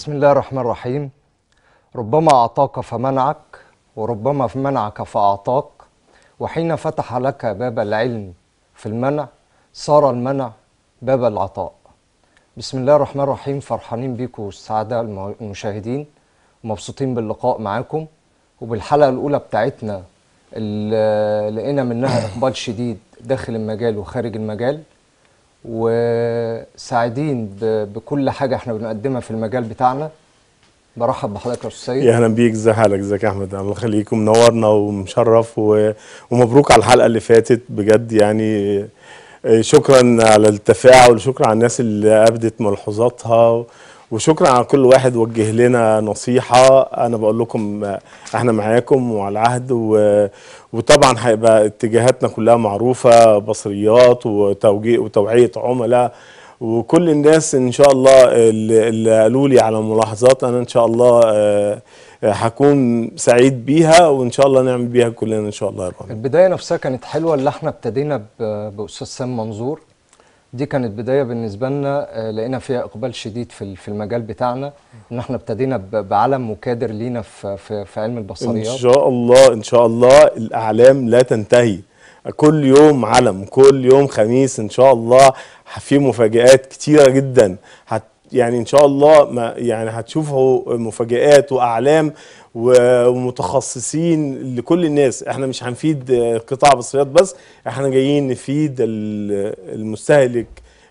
بسم الله الرحمن الرحيم ربما أعطاك فمنعك وربما منعك فأعطاك وحين فتح لك باب العلم في المنع صار المنع باب العطاء بسم الله الرحمن الرحيم فرحانين بيكم السعادة المو- المشاهدين ومبسوطين باللقاء معاكم وبالحلقة الأولى بتاعتنا اللي لقينا منها إقبال شديد داخل المجال وخارج المجال وسعيدين ب- بكل حاجة احنا بنقدمها في المجال بتاعنا برحب بحضرتك يا أستاذ سيد يا اهلا بيك ازي حالك ازيك يا احمد الله يخليك منورنا ومشرف و... ومبروك على الحلقه اللي فاتت بجد يعني آه، شكرا على التفاعل شكرا على الناس اللي ابدت ملحوظاتها وشكرا على كل واحد وجه لنا نصيحه انا بقول لكم آه، احنا معاكم وعلى العهد و... وطبعا هيبقى اتجاهاتنا كلها معروفه بصريات وتوجيه وتوعيه عملاء وكل الناس ان شاء الله اللي اللي قالوا لي على ملاحظات انا ان شاء الله آه، آه، هكون سعيد بيها وان شاء الله نعمل بيها كلنا ان شاء الله يا رب البداية نفسها كانت حلوة اللي احنا ابتدينا ب- بأستاذ سام منظور دي كانت بداية بالنسبة لنا آه، لقينا فيها إقبال شديد في ال- في المجال بتاعنا إن احنا ابتدينا ب- بعلم مكادر لينا في في, في علم ان البصريات شاء الله ان شاء الله الاعلام لا تنتهي كل يوم علم كل يوم خميس ان شاء الله في مفاجآت كتيرة جدا هت يعني ان شاء الله ما يعني هتشوفوا مفاجآت واعلام و- ومتخصصين لكل الناس احنا مش هنفيد آه، قطاع بصريات بس احنا جايين نفيد ال- المستهلك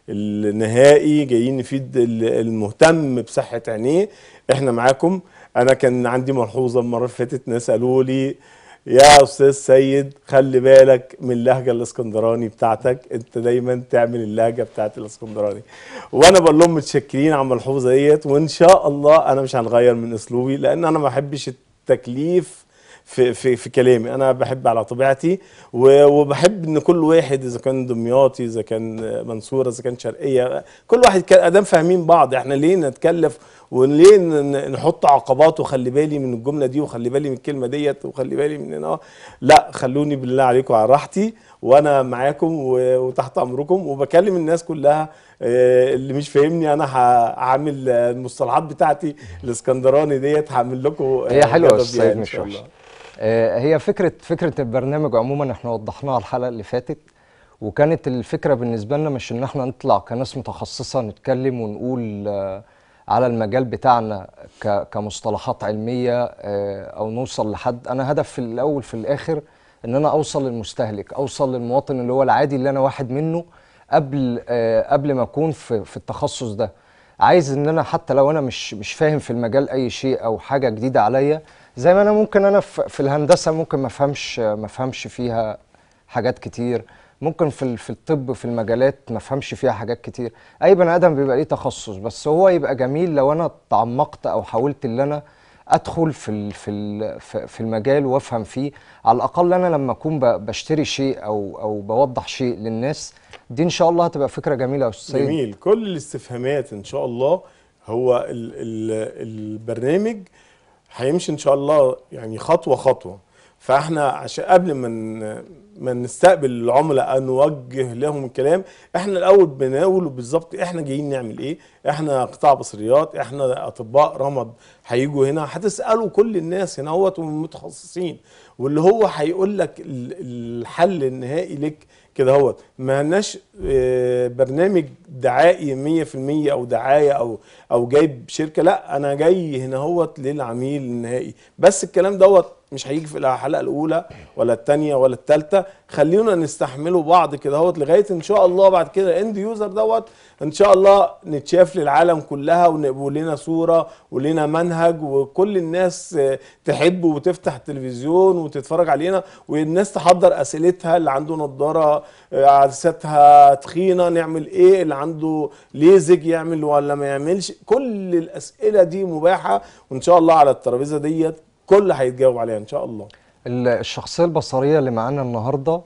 النهائي جايين نفيد ال- المهتم بصحة عينيه احنا معاكم انا كان عندي ملحوظة المرة اللي فاتت ناس قالوا لي يا استاذ سيد خلي بالك من اللهجة الاسكندراني بتاعتك انت دايما تعمل اللهجة بتاعت الاسكندراني وانا بقول لهم متشكرين على الملحوظة ديت وان شاء الله انا مش هنغير من اسلوبي لان انا ما بحبش التكليف في في في كلامي انا بحب على طبيعتي و- وبحب ان كل واحد اذا كان دمياطي اذا كان منصوره اذا كان شرقيه كل واحد كان ادام فاهمين بعض احنا ليه نتكلف وليه ن- نحط عقبات وخلي بالي من الجمله دي وخلي بالي من الكلمه ديت وخلي بالي من هنا لا خلوني بالله عليكم على راحتي وانا معاكم و- وتحت امركم وبكلم الناس كلها آه، اللي مش فاهمني انا هعمل آه، المصطلحات بتاعتي الاسكندراني ديت هعمل لكم آه، هي حلوة يا جدب أستاذ بيها سيد إن مش شاء وحشة الله. آه، هي فكرة فكرة البرنامج عموما احنا وضحناها الحلقة اللي فاتت وكانت الفكرة بالنسبة لنا مش ان احنا نطلع كناس متخصصة نتكلم ونقول آه، على المجال بتاعنا ك- كمصطلحات علمية آه، او نوصل لحد انا هدف في الاول في الاخر ان انا اوصل للمستهلك اوصل للمواطن اللي هو العادي اللي انا واحد منه قبل آه، قبل ما اكون في في التخصص ده عايز ان انا حتى لو انا مش مش فاهم في المجال اي شيء او حاجه جديده عليا زي ما انا ممكن انا في في الهندسه ممكن ما افهمش ما افهمش فيها حاجات كتير ممكن في ال- في الطب في المجالات ما افهمش فيها حاجات كتير اي بني ادم بيبقى ليه تخصص بس هو يبقى جميل لو انا تعمقت او حاولت ان انا ادخل في ال- في ال- في في المجال وافهم فيه على الاقل انا لما اكون ب- بشتري شيء او او بوضح شيء للناس دي ان شاء الله هتبقى فكره جميله يا استاذ سيد جميل كل الاستفهامات ان شاء الله هو ال ال البرنامج هيمشي ان شاء الله يعني خطوه خطوه فاحنا عشان قبل ما ن- ما نستقبل العملاء أن نوجه لهم الكلام احنا الاول بنقول بالظبط احنا جايين نعمل ايه احنا قطاع بصريات احنا اطباء رمد هيجوا هنا هتسالوا كل الناس هنا هوت متخصصين واللي هو هيقول لك ال- الحل النهائي لك كده هوت ما لناش آه، برنامج دعائي 100% او دعايه او او جايب شركه لا انا جاي هنا هوت للعميل النهائي بس الكلام دوت مش هيجي في الحلقه الاولى ولا الثانيه ولا الثالثه خلينا نستحملوا بعض كده هوت لغايه ان شاء الله بعد كده اند يوزر دوت ان شاء الله نتشاف للعالم كلها ونبقوا لنا صوره ولنا منهج وكل الناس آه، تحب وتفتح التلفزيون وتتفرج علينا والناس تحضر اسئلتها اللي عنده نضاره آه، عدساتها تخينه نعمل ايه اللي عنده ليزك يعمل ولا ما يعملش كل الاسئله دي مباحه وان شاء الله على الترابيزه ديت كل هيتجاوب عليها ان شاء الله ال- الشخصية البصرية اللي معانا النهاردة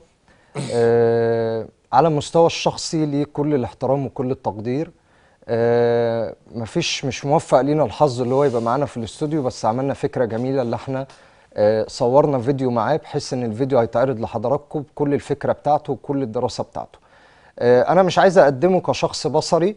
آه على المستوى الشخصي ليه كل الاحترام وكل التقدير آه مفيش مش موفق لينا الحظ اللي هو يبقى معانا في الاستوديو بس عملنا فكرة جميلة اللي احنا آه صورنا فيديو معاه بحيث ان الفيديو هيتعرض لحضراتكم بكل الفكرة بتاعته وكل الدراسة بتاعته آه انا مش عايز اقدمه كشخص بصري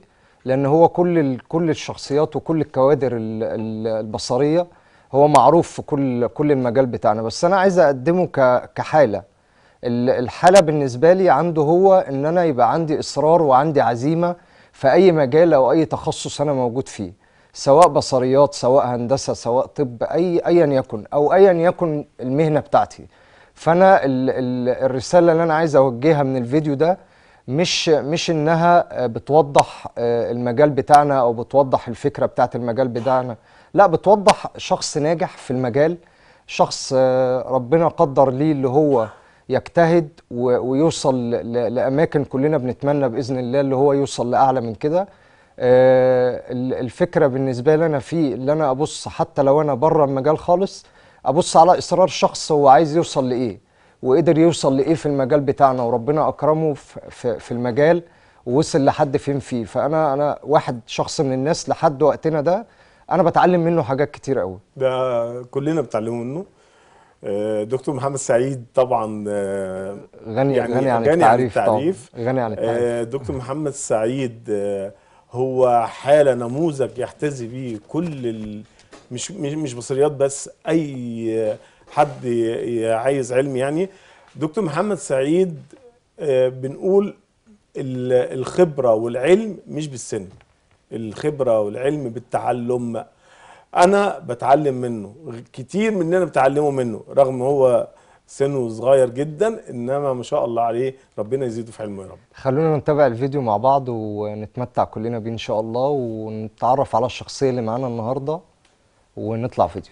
لان هو كل ال- كل الشخصيات وكل الكوادر ال- ال- البصريه هو معروف في كل كل المجال بتاعنا بس انا عايز اقدمه ك- كحاله ال- الحاله بالنسبه لي عنده هو ان انا يبقى عندي اصرار وعندي عزيمه في اي مجال او اي تخصص انا موجود فيه سواء بصريات سواء هندسه سواء طب اي ايا يكن او ايا يكن المهنه بتاعتي فانا ال ال الرساله اللي انا عايز اوجهها من الفيديو ده مش مش انها آه، بتوضح آه، المجال بتاعنا او بتوضح الفكره بتاعت المجال بتاعنا لا بتوضح شخص ناجح في المجال شخص آه، ربنا قدر ليه اللي هو يجتهد و- ويوصل ل- لاماكن كلنا بنتمنى باذن الله اللي هو يوصل لاعلى من كده آه، ال- الفكره بالنسبه لي انا في اللي انا ابص حتى لو انا بره المجال خالص ابص على اصرار شخص هو عايز يوصل لايه وقدر يوصل لايه في المجال بتاعنا وربنا اكرمه في, في, في المجال ووصل لحد فين فيه فانا انا واحد شخص من الناس لحد وقتنا ده انا بتعلم منه حاجات كتير قوي ده كلنا بتعلموا منه آه، دكتور محمد سعيد طبعا آه، غني يعني غني عن غني عن التعريف, التعريف. طبعا غني عن التعريف آه، دكتور محمد سعيد آه، هو حالة نموذج يحتذي به كل ال... مش مش مش بصريات بس اي حد ي- عايز علم يعني دكتور محمد سعيد آه، بنقول ال- الخبرة والعلم مش بالسن الخبرة والعلم بالتعلم انا بتعلم منه كتير مننا بتعلموا منه رغم هو سنه صغير جدا انما ما شاء الله عليه ربنا يزيده في علمه يا رب خلونا نتابع الفيديو مع بعض ونتمتع كلنا بيه ان شاء الله ونتعرف على الشخصيه اللي معانا النهارده ونطلع فيديو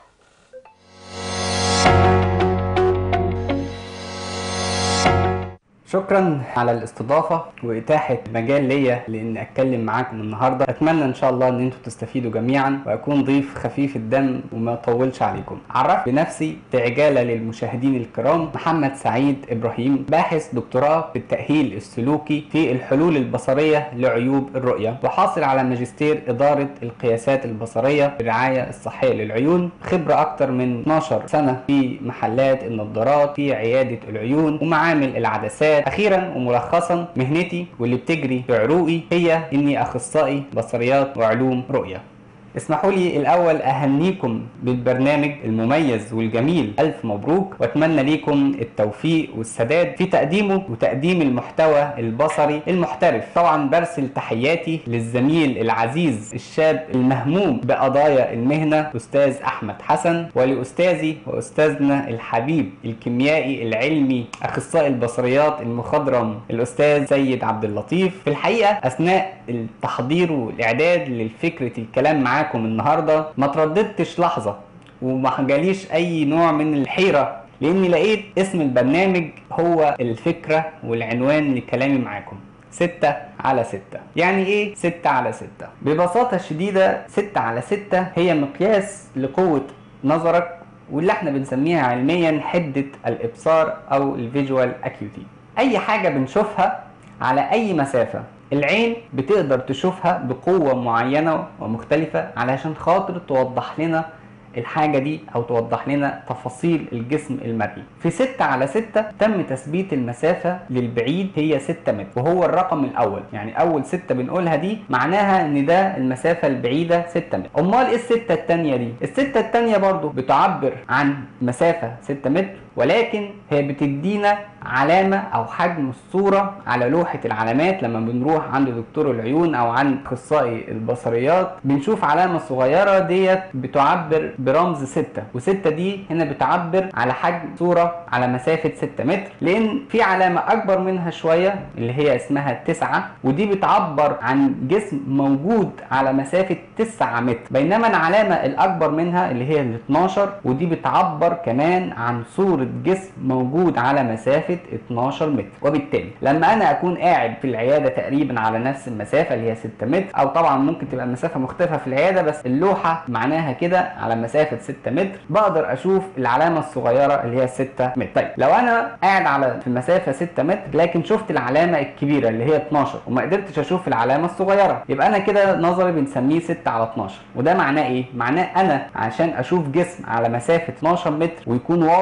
شكرا على الاستضافة وإتاحة مجال ليا لإن أتكلم معاكم النهاردة أتمنى إن شاء الله إن أنتوا تستفيدوا جميعا وأكون ضيف خفيف الدم وما أطولش عليكم عرفت بنفسي بعجالة للمشاهدين الكرام محمد سعيد إبراهيم باحث دكتوراه بالتأهيل السلوكي في الحلول البصرية لعيوب الرؤية وحاصل على ماجستير إدارة القياسات البصرية بالرعاية الصحية للعيون خبرة أكتر من 12 سنة في محلات النظارات في عيادة العيون ومعامل العدسات أخيرا وملخصا مهنتي واللي بتجري في عروقي هي إني أخصائي بصريات وعلوم رؤية اسمحوا لي الأول أهنيكم بالبرنامج المميز والجميل ألف مبروك وأتمنى ليكم التوفيق والسداد في تقديمه وتقديم المحتوى البصري المحترف طبعا برسل تحياتي للزميل العزيز الشاب المهموم بقضايا المهنة أستاذ أحمد حسن ولأستاذي وأستاذنا الحبيب الكيميائي العلمي أخصائي البصريات المخضرم الأستاذ سيد عبد اللطيف في الحقيقة أثناء التحضير والإعداد للفكرة الكلام معاكم النهاردة ما ترددتش لحظة وما جاليش أي نوع من الحيرة لأني لقيت اسم البرنامج هو الفكرة والعنوان لكلامي معاكم ستة على ستة يعني ايه ستة على ستة ببساطة شديدة ستة على ستة هي مقياس لقوة نظرك واللي احنا بنسميها علميا حدة الابصار او الفيجوال اكيوتي اي حاجة بنشوفها على اي مسافة العين بتقدر تشوفها بقوة معينة ومختلفة علشان خاطر توضح لنا الحاجة دي أو توضح لنا تفاصيل الجسم المرئي في ستة على ستة تم تثبيت المسافة للبعيد هي ستة متر وهو الرقم الأول يعني أول ستة بنقولها دي معناها إن ده المسافة البعيدة ستة متر أمال إيه الستة التانية دي الستة التانية برضو بتعبر عن مسافة ستة متر ولكن هي بتدينا علامة أو حجم الصورة على لوحة العلامات لما بنروح عند دكتور العيون أو عند أخصائي البصريات بنشوف علامة صغيرة ديت بتعبر برمز ستة وستة دي هنا بتعبر على حجم صورة على مسافة ستة متر لأن في علامة أكبر منها شوية اللي هي اسمها تسعة ودي بتعبر عن جسم موجود على مسافة تسعة متر بينما العلامة الأكبر منها اللي هي ال 12 ودي بتعبر كمان عن صورة جسم موجود على مسافة 12 متر وبالتالي لما أنا أكون قاعد في العيادة تقريبا على نفس المسافة اللي هي 6 متر أو طبعا ممكن تبقى المسافة مختلفة في العيادة بس اللوحة معناها كده على مسافة 6 متر بقدر أشوف العلامة الصغيرة اللي هي 6 متر طيب لو أنا قاعد على في المسافة 6 متر لكن شفت العلامة الكبيرة اللي هي 12 وما قدرتش أشوف العلامة الصغيرة يبقى أنا كده نظري بنسميه 6 على 12 وده معناه إيه؟ معناه أنا عشان أشوف جسم على مسافة 12 متر ويكون واضح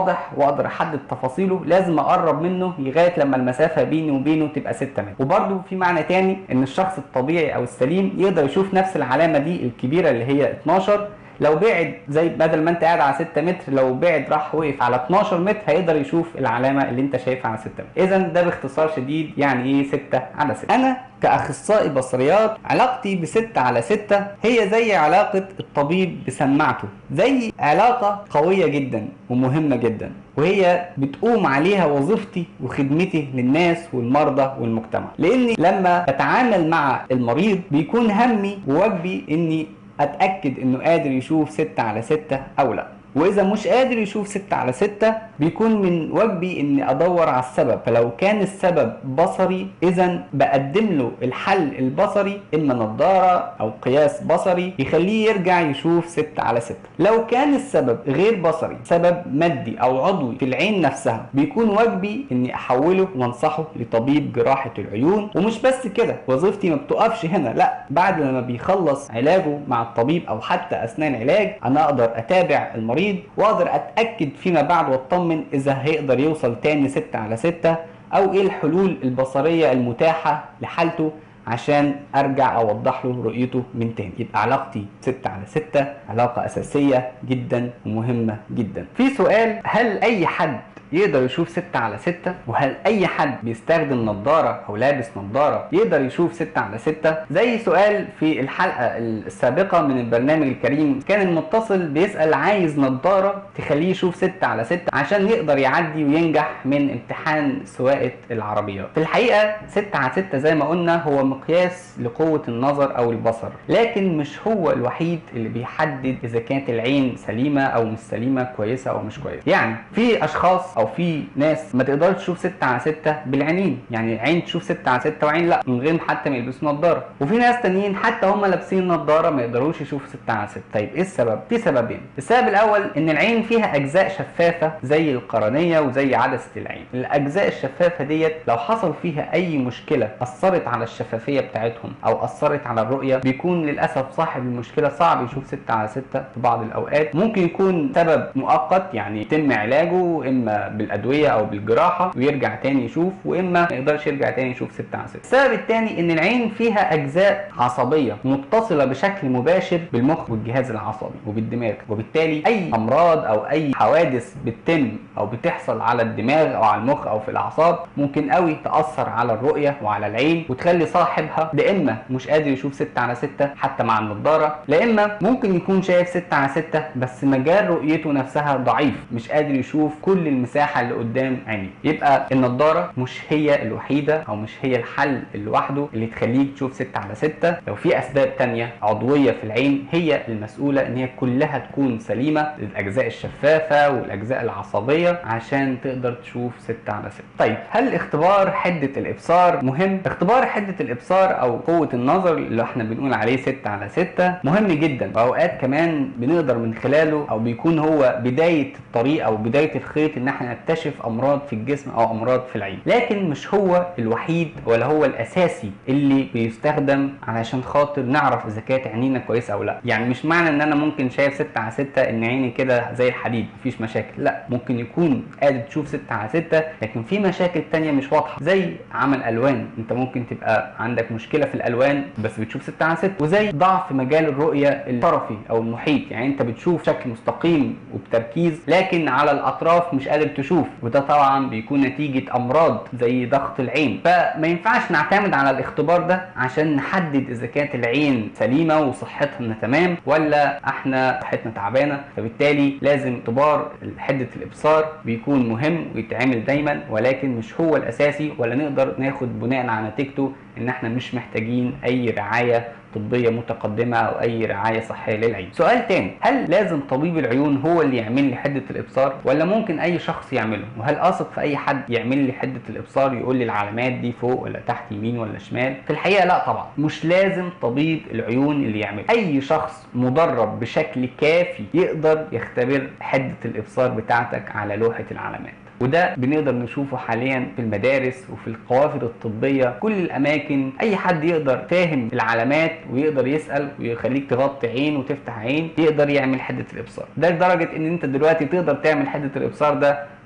واقدر احدد تفاصيله لازم اقرب منه لغايه لما المسافه بيني وبينه تبقى 6 متر وبرده في معنى تاني ان الشخص الطبيعي او السليم يقدر يشوف نفس العلامه دي الكبيره اللي هي 12 لو بعد زي بدل ما انت قاعد على 6 متر لو بعد راح وقف على 12 متر هيقدر يشوف العلامه اللي انت شايفها على 6 متر اذا ده باختصار شديد يعني ايه 6 على 6 انا كاخصائي بصريات علاقتي ب 6 على 6 هي زي علاقه الطبيب بسماعته زي علاقه قويه جدا ومهمه جدا وهي بتقوم عليها وظيفتي وخدمتي للناس والمرضى والمجتمع لاني لما بتعامل مع المريض بيكون همي وواجبي اني اتاكد انه قادر يشوف 6 على 6 او لا واذا مش قادر يشوف 6 على 6 بيكون من واجبي اني ادور على السبب فلو كان السبب بصري اذا بقدم له الحل البصري اما نظاره او قياس بصري يخليه يرجع يشوف 6 على 6 لو كان السبب غير بصري سبب مادي او عضوي في العين نفسها بيكون واجبي اني احوله وانصحه لطبيب جراحه العيون ومش بس كده وظيفتي ما بتقفش هنا لا بعد لما بيخلص علاجه مع الطبيب او حتى اثناء العلاج انا اقدر اتابع المريض واقدر اتاكد فيما بعد واطمن اذا هيقدر يوصل تاني 6 على 6 او ايه الحلول البصريه المتاحه لحالته عشان ارجع اوضح له رؤيته من تاني يبقى علاقتي 6 على 6 علاقه اساسيه جدا ومهمه جدا في سؤال هل اي حد يقدر يشوف 6 على 6 وهل اي حد بيستخدم نظاره او لابس نظاره يقدر يشوف 6 على 6 زي سؤال في الحلقه السابقه من البرنامج الكريم كان المتصل بيسال عايز نظاره تخليه يشوف 6 على 6 عشان يقدر يعدي وينجح من امتحان سواقه العربيات في الحقيقه 6 على 6 زي ما قلنا هو مقياس لقوه النظر او البصر لكن مش هو الوحيد اللي بيحدد اذا كانت العين سليمه او مش سليمه كويسه او مش كويسه يعني في اشخاص او في ناس ما تقدرش تشوف 6 على 6 بالعينين يعني عين تشوف 6 على 6 وعين لا من غير حتى ما يلبسوا نظاره وفي ناس تانيين حتى هم لابسين نظاره ما يقدروش يشوفوا 6 على 6 طيب ايه السبب في سببين السبب الاول ان العين فيها اجزاء شفافه زي القرنيه وزي عدسه العين الاجزاء الشفافه ديت لو حصل فيها اي مشكله اثرت على الشفافيه بتاعتهم او اثرت على الرؤيه بيكون للاسف صاحب المشكله صعب يشوف 6 على 6 في بعض الاوقات ممكن يكون سبب مؤقت يعني يتم علاجه اما بالادويه او بالجراحه ويرجع تاني يشوف واما ما يقدرش يرجع تاني يشوف 6 على 6 السبب الثاني ان العين فيها اجزاء عصبيه متصله بشكل مباشر بالمخ والجهاز العصبي وبالدماغ وبالتالي اي امراض او اي حوادث بتتم او بتحصل على الدماغ او على المخ او في الاعصاب ممكن قوي تاثر على الرؤيه وعلى العين وتخلي صاحبها لا اما مش قادر يشوف 6 على 6 حتى مع النضاره لا اما ممكن يكون شايف 6 على 6 بس مجال رؤيته نفسها ضعيف مش قادر يشوف كل المساحه اللي قدام عينيه يبقى النضاره مش هي الوحيده او مش هي الحل لوحده اللي تخليك تشوف 6 على 6 لو في اسباب تانية عضويه في العين هي المسؤوله ان هي كلها تكون سليمه الاجزاء الشفافه والاجزاء العصبيه عشان تقدر تشوف 6 على 6 طيب هل اختبار حده الابصار مهم اختبار حده الابصار او قوه النظر اللي احنا بنقول عليه 6 على 6 مهم جدا واوقات كمان بنقدر من خلاله او بيكون هو بدايه الطريق او بدايه الخيط ان احنا نكتشف امراض في الجسم او امراض في العين لكن مش هو الوحيد ولا هو الاساسي اللي بيستخدم علشان خاطر نعرف اذا كانت عينينا كويسه او لا يعني مش معنى ان انا ممكن شايف 6 على 6 ان عيني كده زي الحديد مفيش مشاكل لا ممكن يكون قادر تشوف 6 على 6 لكن في مشاكل تانية مش واضحه زي عمل الوان انت ممكن تبقى عندك مشكله في الالوان بس بتشوف 6 على 6 وزي ضعف مجال الرؤيه الطرفي او المحيط يعني انت بتشوف شكل مستقيم وبتركيز لكن على الاطراف مش قادر تشوف وده طبعا بيكون نتيجه امراض زي ضغط العين فما ينفعش نعتمد على الاختبار ده عشان نحدد اذا كانت العين سليمه وصحتنا تمام ولا احنا صحتنا تعبانه فبالتالي لازم اختبار حده الابصار بيكون مهم ويتعمل دايما ولكن مش هو الاساسي ولا نقدر ناخد بناء على نتيجته ان احنا مش محتاجين اي رعايه طبيه متقدمه او اي رعايه صحيه للعين. سؤال تاني هل لازم طبيب العيون هو اللي يعمل لي حده الابصار ولا ممكن اي شخص يعمله؟ وهل اثق في اي حد يعمل لي حده الابصار يقول لي العلامات دي فوق ولا تحت يمين ولا شمال؟ في الحقيقه لا طبعا مش لازم طبيب العيون اللي يعمله. اي شخص مدرب بشكل كافي يقدر يختبر حده الابصار بتاعتك على لوحه العلامات. وده بنقدر نشوفه حاليا في المدارس وفي القوافل الطبيه كل الاماكن اي حد يقدر فاهم العلامات ويقدر يسال ويخليك تغطي عين وتفتح عين يقدر يعمل حده الابصار ده لدرجه ان انت دلوقتي تقدر تعمل حده الابصار ده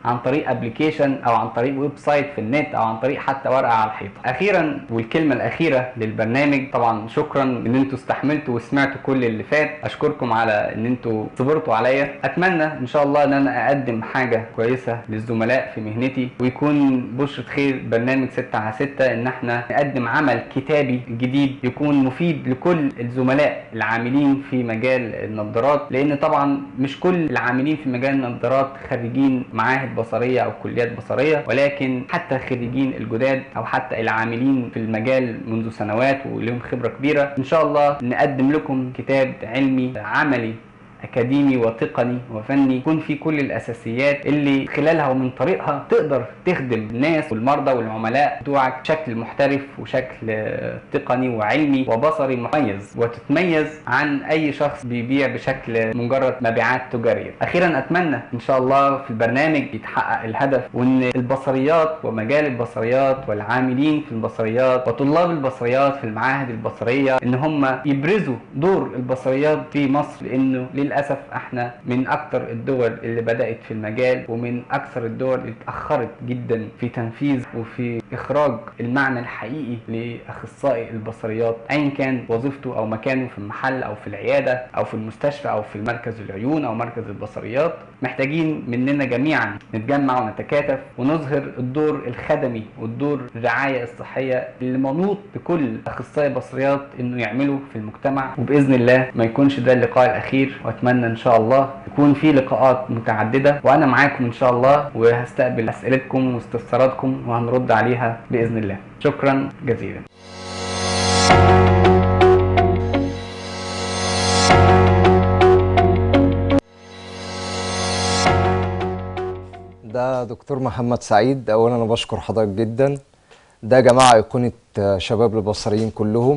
عن طريق ابلكيشن او عن طريق ويب سايت في النت او عن طريق حتى ورقه على الحيطه اخيرا والكلمه الاخيره للبرنامج طبعا شكرا ان انتوا استحملتوا وسمعتوا كل اللي فات اشكركم على ان انتوا صبرتوا عليا اتمنى ان شاء الله ان انا اقدم حاجه كويسه للزملاء في مهنتي ويكون بشرة خير برنامج 6 على 6 ان احنا نقدم عمل كتابي جديد يكون مفيد لكل الزملاء العاملين في مجال النظارات لان طبعا مش كل العاملين في مجال النظارات خريجين معاهد بصريه او كليات بصريه ولكن حتى خريجين الجداد او حتى العاملين في المجال منذ سنوات ولهم خبره كبيره ان شاء الله نقدم لكم كتاب علمي عملي اكاديمي وتقني وفني يكون فيه كل الاساسيات اللي خلالها ومن طريقها تقدر تخدم الناس والمرضى والعملاء بتوعك بشكل محترف وشكل آه، تقني وعلمي وبصري مميز وتتميز عن اي شخص بيبيع بشكل مجرد مبيعات تجاريه اخيرا اتمنى ان شاء الله في البرنامج يتحقق الهدف وان البصريات ومجال البصريات والعاملين في البصريات وطلاب البصريات في المعاهد البصريه ان هم يبرزوا دور البصريات في مصر لانه للاسف احنا من اكثر الدول اللي بدات في المجال ومن اكثر الدول اللي اتاخرت جدا في تنفيذ وفي اخراج المعنى الحقيقي لاخصائي البصريات ايا كان وظيفته او مكانه في المحل او في العياده او في المستشفى او في مركز العيون او مركز البصريات محتاجين مننا جميعا نتجمع ونتكاتف ونظهر الدور الخدمي والدور الرعايه الصحيه اللي منوط بكل اخصائي بصريات انه يعمله في المجتمع وباذن الله ما يكونش ده اللقاء الاخير واتمنى ان شاء الله يكون في لقاءات متعدده وانا معاكم ان شاء الله وهستقبل اسئلتكم واستفساراتكم وهنرد عليها باذن الله شكرا جزيلا ده دكتور محمد سعيد اولا انا بشكر حضرتك جدا ده يا جماعه ايقونه آه، شباب البصريين كلهم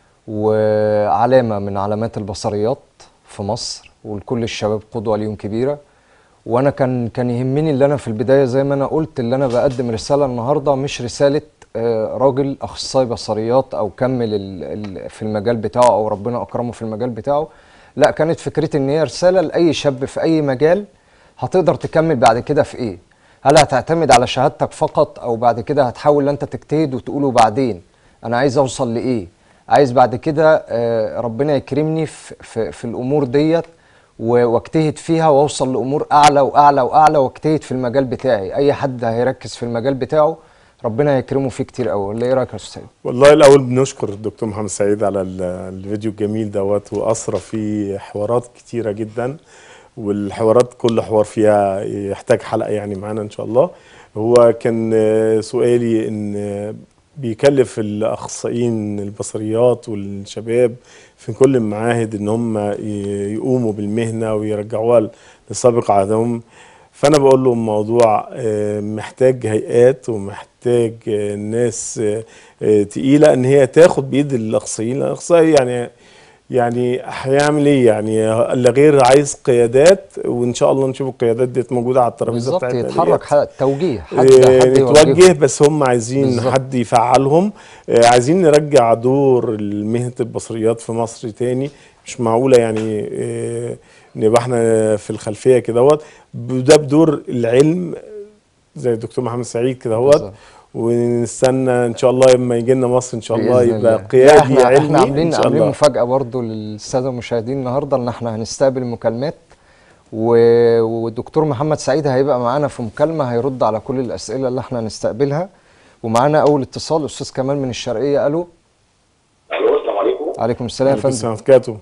وعلامه من علامات البصريات في مصر ولكل الشباب قدوه ليهم كبيره وانا كان كان يهمني اللي انا في البدايه زي ما انا قلت اللي انا بقدم رساله النهارده مش رساله آه، راجل اخصائي بصريات او كمل ال- ال- في المجال بتاعه او ربنا اكرمه في المجال بتاعه لا كانت فكرتي ان هي رساله لاي شاب في اي مجال هتقدر تكمل بعد كده في ايه هل هتعتمد على شهادتك فقط او بعد كده هتحاول ان انت تجتهد وتقوله بعدين انا عايز اوصل لايه عايز بعد كده آه، ربنا يكرمني في, في, في الامور ديت و- واجتهد فيها واوصل لامور اعلى واعلى واعلى واجتهد في المجال بتاعي اي حد هيركز في المجال بتاعه ربنا يكرمه فيه كتير قوي ولا ايه رايك يا استاذ والله الاول بنشكر الدكتور محمد سعيد على ال- الفيديو الجميل دوت واسرى فيه حوارات كتيره جدا والحوارات كل حوار فيها يحتاج حلقه يعني معانا ان شاء الله هو كان آه، سؤالي ان آه، بيكلف الاخصائيين البصريات والشباب في كل المعاهد ان هم ي- يقوموا بالمهنه ويرجعوها لسابق عهدهم فانا بقول له الموضوع آه، محتاج هيئات ومحتاج آه، ناس آه، آه، تقيله ان هي تاخد بايد الاخصائيين الاخصائي يعني يعني هيعمل ايه يعني الا غير عايز قيادات وان شاء الله نشوف القيادات ديت موجوده على الترابيزه بالظبط بتاعتنا يتحرك ديت. حد توجيه حد إيه، حد نتوجه يوجهه. بس هم عايزين بالظبط. حد يفعلهم آه، عايزين نرجع دور مهنة البصريات في مصر تاني مش معقولة يعني آه، نبقى احنا في الخلفية كدهوت ده بدور العلم زي الدكتور محمد سعيد كدهوت بالظبط. ونستنى ان شاء الله لما يجي لنا مصر ان شاء الله بإذن يبقى الله. قيادي لا، احنا علمي احنا عاملين ان شاء عاملين الله مفاجاه برضو للساده المشاهدين النهارده ان احنا هنستقبل مكالمات و... والدكتور محمد سعيد هيبقى معانا في مكالمه هيرد على كل الاسئله اللي احنا هنستقبلها ومعانا اول اتصال استاذ كمال من الشرقيه الو الو السلام عليكم عليكم السلام يا عليكم فندم السلام وبركاته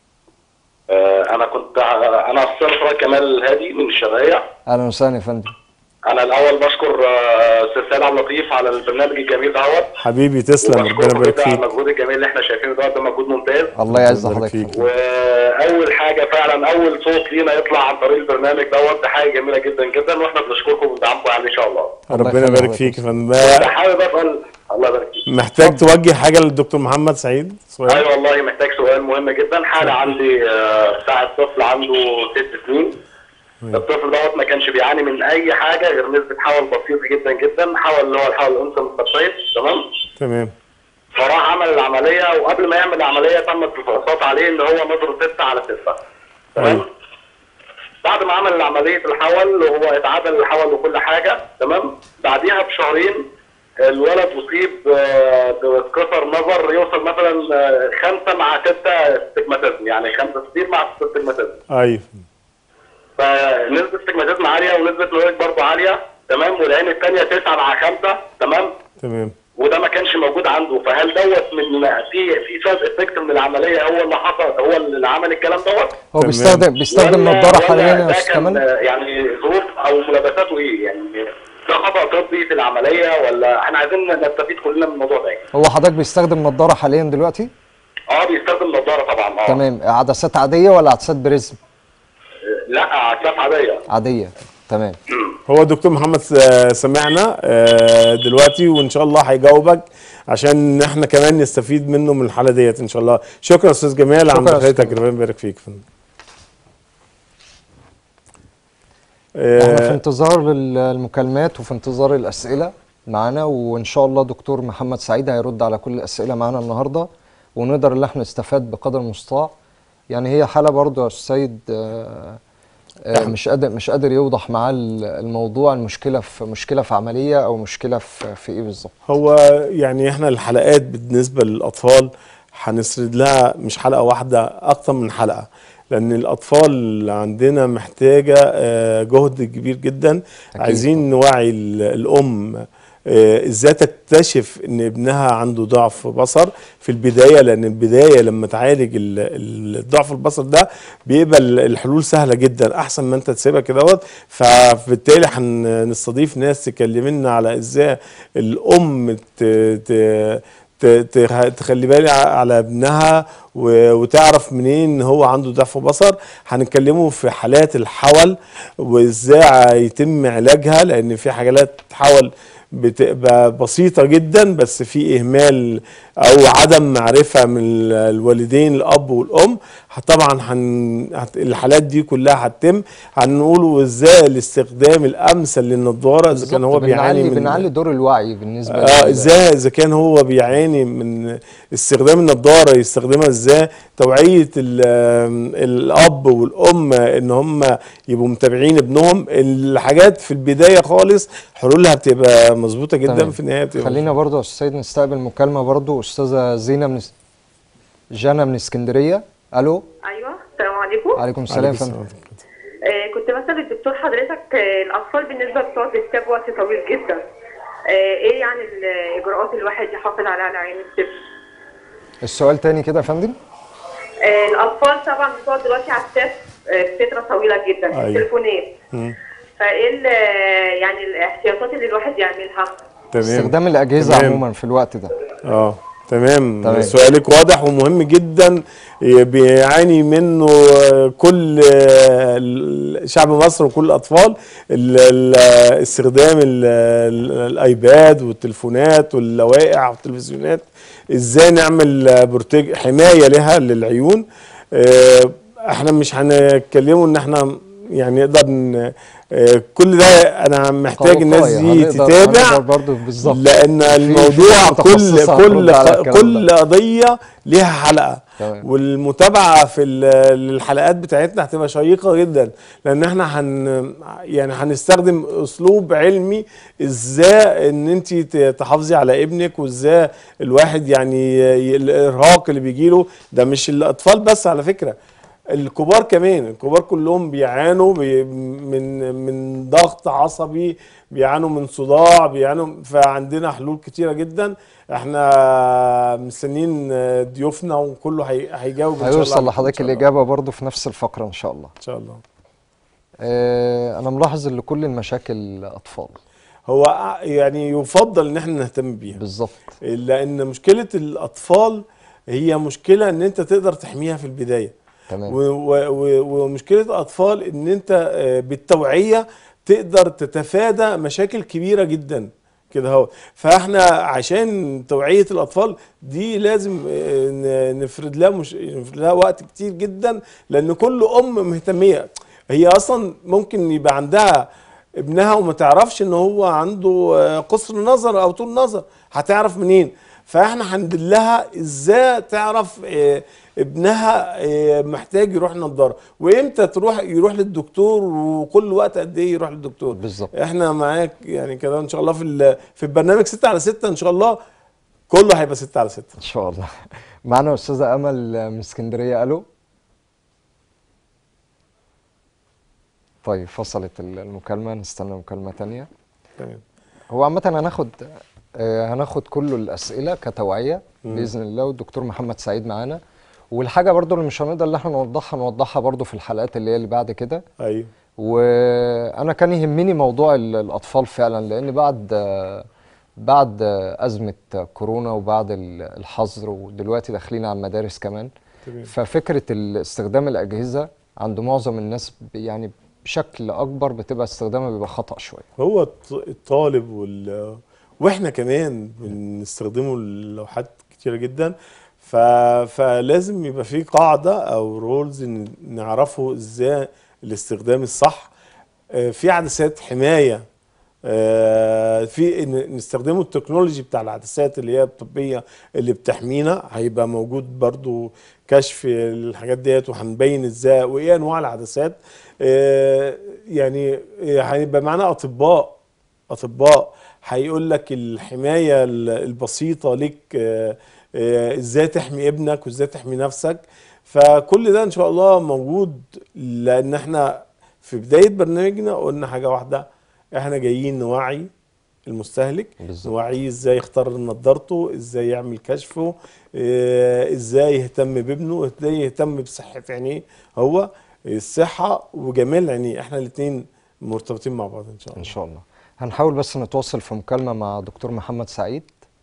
آه انا كنت انا استاذ كمال هادي من الشرقيه اهلا وسهلا يا فندم انا الاول بشكر آه، استاذ سيد عبد اللطيف على البرنامج الجميل دوت حبيبي تسلم ربنا وبشكركم يبارك جدا على فيك المجهود الجميل اللي احنا شايفينه دوت ده مجهود ممتاز الله يعز ربنا يبارك حضرتك فيك. واول حاجه فعلا اول صوت لينا يطلع عن طريق البرنامج دوت ده حاجه جميله جدا جدا واحنا بنشكركم وبندعمكم عليه ان شاء الله الله ربنا يخليك يبارك حضرتك. فيك يا فندم ده حابب اسال الله يبارك فيك محتاج توجه حاجة للدكتور محمد سعيد سؤال ايوه والله محتاج سؤال مهم جدا حاله عندي آه، بتاعت طفل عنده ست سنين الطفل دوت ما كانش بيعاني من اي حاجه غير نسبه حول بسيطه جدا جدا حول اللي هو الحول الانثى المستقيم تمام تمام فراح عمل العمليه وقبل ما يعمل العمليه تمت الفحوصات عليه ان هو نظره 6 على 6 تمام أيوة. بعد بعد ما عمل عمليه الحول وهو اتعدل الحول وكل حاجه تمام بعديها بشهرين الولد اصيب آه، بكسر نظر يوصل مثلا آه، خمسه مع سته استجماتيزم يعني خمسه كتير مع سته استجماتيزم ايوه فنسبه استجماتيزم عاليه ونسبه نوريك برضه عاليه تمام والعين الثانيه تسعه مع خمسه تمام تمام وده ما كانش موجود عنده فهل دوت من في في سايد افكت من العمليه هو اللي حصل هو اللي عمل الكلام دوت هو تمام. بيستخدم بيستخدم ولا- نظاره ولا حاليا يا ده استاذ كان كمال يعني ظروف او ملابساته ايه يعني ده خطا طبي في العمليه ولا احنا عايزين نستفيد كلنا من الموضوع ده يعني. هو حضرتك بيستخدم نظاره حاليا دلوقتي اه بيستخدم نظاره طبعا اه تمام عدسات عاديه ولا عدسات بريزم لا عدسات عاديه عاديه تمام هو دكتور محمد س- سمعنا آه، دلوقتي وان شاء الله هيجاوبك عشان احنا كمان نستفيد منه من الحاله ديت ان شاء الله شكرا استاذ جمال على شكرا يا مداخلتك أستاذ ربنا يبارك فيك فندم احنا في آه، انتظار ال- المكالمات وفي انتظار الاسئله معانا وان شاء الله دكتور محمد سعيد هيرد على كل الاسئله معانا النهارده ونقدر ان احنا نستفاد بقدر المستطاع يعني هي حاله برضه يا استاذ سيد آه، آه، مش قادر مش قادر يوضح معاه ال- الموضوع المشكله في مشكله في عمليه او مشكله في في ايه بالظبط هو يعني احنا الحلقات بالنسبه للاطفال هنسرد لها مش حلقه واحده اكتر من حلقه لان الاطفال عندنا محتاجه آه، جهد كبير جدا أكيد. عايزين نوعي ال- الام آه، ازاي تكتشف ان ابنها عنده ضعف بصر في البدايه لان البدايه لما تعالج ال- ال- الضعف البصر ده بيبقى ال- الحلول سهله جدا احسن ما انت تسيبها كده اهوت فبالتالي هنستضيف ناس تكلمنا على ازاي الام ت- ت- ت- ت- تخلي بالي ع- على ابنها و- وتعرف منين ان هو عنده ضعف بصر هنتكلموا في حالات الحول وازاي يتم علاجها لان في حالات حول بتبقى بسيطة جدا بس في إهمال أو عدم معرفة من ال- الوالدين الأب والأم ه- طبعا هن... هت- الحالات دي كلها هتتم هنقوله إزاي الاستخدام الأمثل للنضارة إذا كان هو بالظبط، بيعاني بنعلي من بنعلي دور الوعي بالنسبه اه لل- ازاي اذا كان هو بيعاني من استخدام النضاره يستخدمها ازاي توعيه ال- آم، الاب والام ان هم يبقوا متابعين ابنهم الحاجات في البدايه خالص حلولها بتبقى مظبوطه جدا تمام. في النهايه بتبقى خلينا برضو يا استاذ سيد نستقبل مكالمه برضو استاذه زينه من اس- جانا من اسكندريه الو ايوه السلام عليكم عليكم السلام يا عليكم فندم السلام. آه كنت بسال الدكتور حضرتك آه الاطفال بالنسبه بتقعد بكتاب وقت طويل جدا آه ايه يعني الاجراءات اللي الواحد يحافظ عليها على عين الطفل السؤال تاني كده يا فندم آه الاطفال طبعا بتقعد دلوقتي على التاب آه فتره طويله جدا في أيوة. التليفونات مم. فايه ال- يعني الاحتياطات اللي الواحد يعملها تمام استخدام الاجهزه تمام. عموما في الوقت ده اه تمام. تمام. سؤالك واضح ومهم جدا ي- بيعاني منه آه، كل آه، شعب مصر وكل الاطفال ال- ال- استخدام ال- ال- الايباد والتليفونات واللوائح والتلفزيونات ازاي نعمل آه، برتج حمايه لها للعيون آه، احنا مش هنتكلموا ان احنا يعني نقدر ن- آه، كل ده انا محتاج الناس كوقاية. دي هنقدر- تتابع هنقدر برضو بالظبط لان في- الموضوع في كل متخصصة كل هترد على الكلام كل ده. قضيه ليها حلقه تمام. والمتابعه في ال- الحلقات بتاعتنا هتبقى شيقه جدا لان احنا هن يعني هنستخدم اسلوب علمي ازاي ان انت تحافظي على ابنك وازاي الواحد يعني ي- الارهاق اللي بيجيله ده مش الاطفال بس على فكره الكبار كمان الكبار كلهم بيعانوا بي من من ضغط عصبي بيعانوا من صداع بيعانوا فعندنا حلول كتيره جدا احنا مستنيين ضيوفنا وكله هي- هيجاوب ان شاء الله هيوصل إن لحضرتك شاء الله. الاجابه برضو في نفس الفقره ان شاء الله ان شاء الله آه انا ملاحظ ان كل المشاكل اطفال هو ع- يعني يفضل ان احنا نهتم بيها بالظبط لان مشكله الاطفال هي مشكله ان انت تقدر تحميها في البدايه تمام و- و- و- ومشكله الاطفال ان انت آه، بالتوعيه تقدر تتفادى مشاكل كبيره جدا كده اهو فاحنا عشان توعيه الاطفال دي لازم آه، ن- نفرد لها مش نفرد لها وقت كتير جدا لان كل ام مهتميه هي اصلا ممكن يبقى عندها ابنها وما تعرفش ان هو عنده آه، قصر نظر او طول نظر هتعرف منين فاحنا هندلها ازاي تعرف آه، ابنها آه، محتاج يروح نظاره وامتى تروح يروح للدكتور وكل وقت قد ايه يروح للدكتور بالظبط. احنا معاك يعني كده ان شاء الله في ال- في البرنامج 6 على 6 ان شاء الله كله هيبقى 6 على 6 ان شاء الله معنا استاذه امل من اسكندريه الو طيب فصلت المكالمه نستنى مكالمه تانية تمام هو عامة هناخد آه، هناخد كل الأسئلة كتوعية بإذن الله والدكتور محمد سعيد معانا والحاجة برضو اللي مش هنقدر اللي احنا نوضحها نوضحها برضو في الحلقات اللي هي اللي بعد كده ايوه وأنا كان يهمني موضوع ال- الأطفال فعلا لأن بعد آه، بعد آه، أزمة كورونا وبعد ال- الحظر ودلوقتي داخلين على المدارس كمان تمام. ففكرة ال- استخدام الأجهزة عند معظم الناس ب- يعني بشكل أكبر بتبقى استخدامها بيبقى خطأ شوية هو الط- الطالب وال واحنا كمان بنستخدمه اللوحات كتيرة جدا ف... فلازم يبقى في قاعدة او رولز نعرفه ازاي الاستخدام الصح آه، في عدسات حماية آه، في إن نستخدمه التكنولوجي بتاع العدسات اللي هي الطبية اللي بتحمينا هيبقى موجود برضو كشف الحاجات ديت وهنبين ازاي وايه انواع العدسات آه، يعني آه، هيبقى معانا اطباء اطباء هيقول لك الحمايه ال- البسيطه ليك آه، آه، ازاي تحمي ابنك وازاي تحمي نفسك فكل ده ان شاء الله موجود لان احنا في بدايه برنامجنا قلنا حاجه واحده احنا جايين نوعي المستهلك بالظبط. نوعيه ازاي يختار نظارته ازاي يعمل كشفه آه، ازاي يهتم بابنه ازاي يهتم بصحه عينيه هو الصحه وجمال عينيه احنا الاثنين مرتبطين مع بعض ان شاء الله ان شاء الله هنحاول بس نتواصل في مكالمه مع دكتور محمد سعيد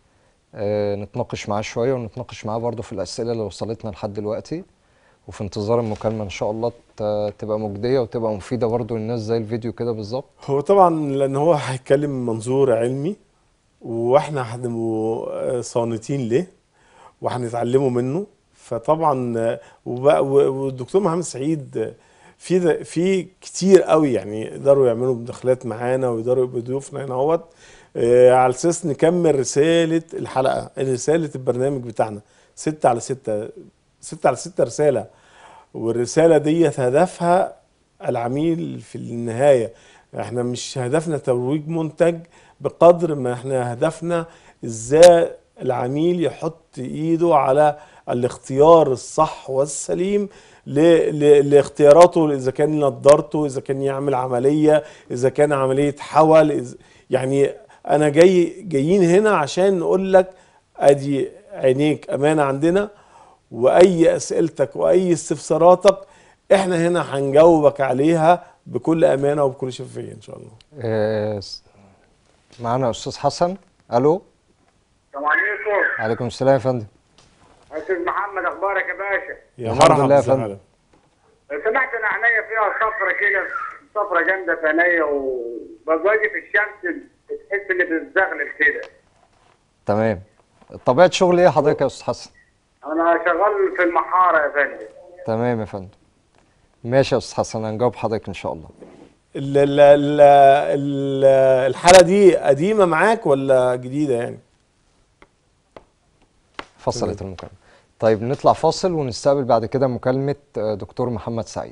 آه نتناقش معاه شويه ونتناقش معاه برضه في الاسئله اللي وصلتنا لحد دلوقتي وفي انتظار المكالمه ان شاء الله ت- تبقى مجديه وتبقى مفيده برضه للناس زي الفيديو كده بالظبط هو طبعا لان هو هيتكلم من منظور علمي واحنا هنبقوا صامتين ليه وهنتعلموا منه فطبعا آه، وبقى- و- والدكتور محمد سعيد آه، في ده- في كتير قوي يعني يقدروا يعملوا مداخلات معانا ويقدروا يبقوا ضيوفنا هنا اهوت آه، على اساس نكمل رساله الحلقه رساله البرنامج بتاعنا ستة على ستة ستة على ستة رساله والرساله ديت هدفها العميل في النهايه احنا مش هدفنا ترويج منتج بقدر ما احنا هدفنا ازاي العميل يحط ايده على الاختيار الصح والسليم ل- ل- لاختياراته اذا كان نضارته اذا كان يعمل عمليه اذا كان عمليه حول إذ- يعني انا جاي جايين هنا عشان نقول لك ادي عينيك امانه عندنا واي اسئلتك واي استفساراتك احنا هنا هنجاوبك عليها بكل امانه وبكل شفافيه ان شاء الله آه س- معانا استاذ حسن الو السلام عليكم عليكم السلام يا فندم استاذ محمد اخبارك يا باشا يا الحمد مرحبا لله يا أستاذ فندم. علي. لو سمحت انا عينيا فيها صفرة كده صفرة جامده في عينيا وبواجي في الشمس بتحس ان بتزغلل كده تمام طبيعه شغل ايه حضرتك يا استاذ حسن انا شغال في المحاره يا فندم تمام يا فندم ماشي يا استاذ حسن هنجاوب حضرتك ان شاء الله ال- ال- ال- ال- الحاله دي قديمه معاك ولا جديده يعني فصلت المكالمه طيب نطلع فاصل ونستقبل بعد كده مكالمه آه، دكتور محمد سعيد